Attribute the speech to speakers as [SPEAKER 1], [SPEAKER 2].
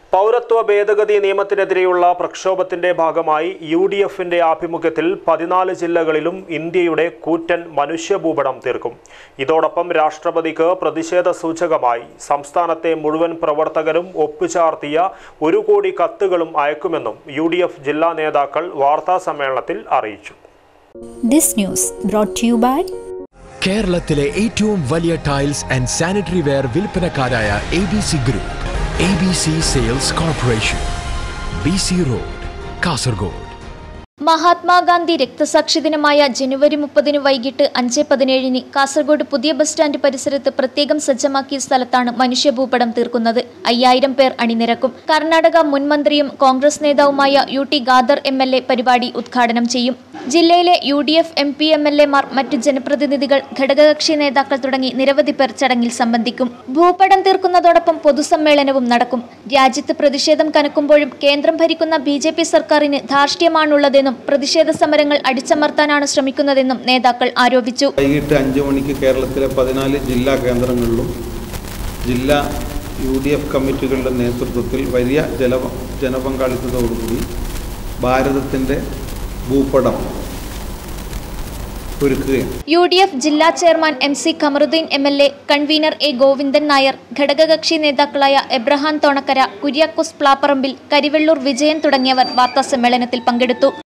[SPEAKER 1] പൗരത്വ ഭേദഗതി നിയമത്തിനെതിരെയുള്ള പ്രക്ഷോഭത്തിന്റെ ഭാഗമായി യു ഡി എഫിന്റെ ആഭിമുഖ്യത്തിൽ പതിനാല് ജില്ലകളിലും ഇന്ത്യയുടെ കൂറ്റൻ മനുഷ്യഭൂപടം തീർക്കും ഇതോടൊപ്പം രാഷ്ട്രപതിക്ക് പ്രതിഷേധ സൂചകമായി സംസ്ഥാനത്തെ മുഴുവൻ പ്രവർത്തകരും ഒപ്പുചാർത്തിയ ഒരു കോടി കത്തുകളും അയക്കുമെന്നും യു ജില്ലാ നേതാക്കൾ വാർത്താ സമ്മേളനത്തിൽ അറിയിച്ചു
[SPEAKER 2] This news brought to you by
[SPEAKER 3] കേരളത്തിലെ ഏറ്റവും വലിയ tiles and sanitary ware വിൽപ്പനക്കാരായ A B C group A B C sales corporation B C road Kasaragod
[SPEAKER 4] Mahatma Gandhi രക്തസാക്ഷി ദിനമായ ജനുവരി മുപ്പതിന് വൈകിട്ട് അഞ്ച് പതിനേഴിന് കാസർഗോഡ് പുതിയ ബസ് സ്റ്റാൻഡ് പരിസരത്ത് പ്രത്യേകം സജ്ജമാക്കിയ സ്ഥലത്താണ് മനുഷ്യഭൂപടം തീർക്കുന്നത് അയ്യായിരം പേർ അണിനിരക്കും കർണാടക മുൻ മന്ത്രിയും കോൺഗ്രസ് നേതാവുമായ U T Khader M L A പരിപാടി ഉദ്ഘാടനം ചെയ്യും ജില്ലയിലെ U D F M P M L എമാർ മറ്റു ജനപ്രതിനിധികൾ ഘടകകക്ഷി നേതാക്കൾ തുടങ്ങി നിരവധി പേർ ചടങ്ങിൽ സംബന്ധിക്കും ഭൂപടം തീർക്കുന്നതോടൊപ്പം പൊതുസമ്മേളനവും നടക്കും രാജ്യത്ത് പ്രതിഷേധം കനക്കുമ്പോഴും കേന്ദ്രം ഭരിക്കുന്ന ബി ജെ പി സർക്കാരിന് ധാർഷ്ട്യമാണുള്ളതെന്നും പ്രതിഷേധ സമരങ്ങൾ അടിച്ചമർത്താനാണ് ശ്രമിക്കുന്നതെന്നും നേതാക്കൾ ആരോപിച്ചു
[SPEAKER 5] വൈകിട്ട് അഞ്ച് മണിക്ക് കേരളത്തിലെ പതിനാല് ജില്ലാ കേന്ദ്രങ്ങളിലും ജില്ലാ യു ഡി എഫ് കമ്മിറ്റികളുടെ നേതൃത്വത്തിൽ വലിയ ജല ജനപങ്കാളിത്തത്തോടുകൂടി ഭാരതത്തിൻ്റെ ഭൂപടം ഒരുക്കുകയാണ്
[SPEAKER 4] യു ഡി എഫ് ജില്ലാ chairman M C Khamaruddin M L A convener A Govindan Nair ഘടകകക്ഷി നേതാക്കളായ എബ്രഹാം തോണക്കര കുര്യാക്കോസ് പ്ലാപ്പറമ്പിൽ കരിവെള്ളൂർ വിജയൻ തുടങ്ങിയവർ വാർത്താസമ്മേളനത്തിൽ പങ്കെടുത്തു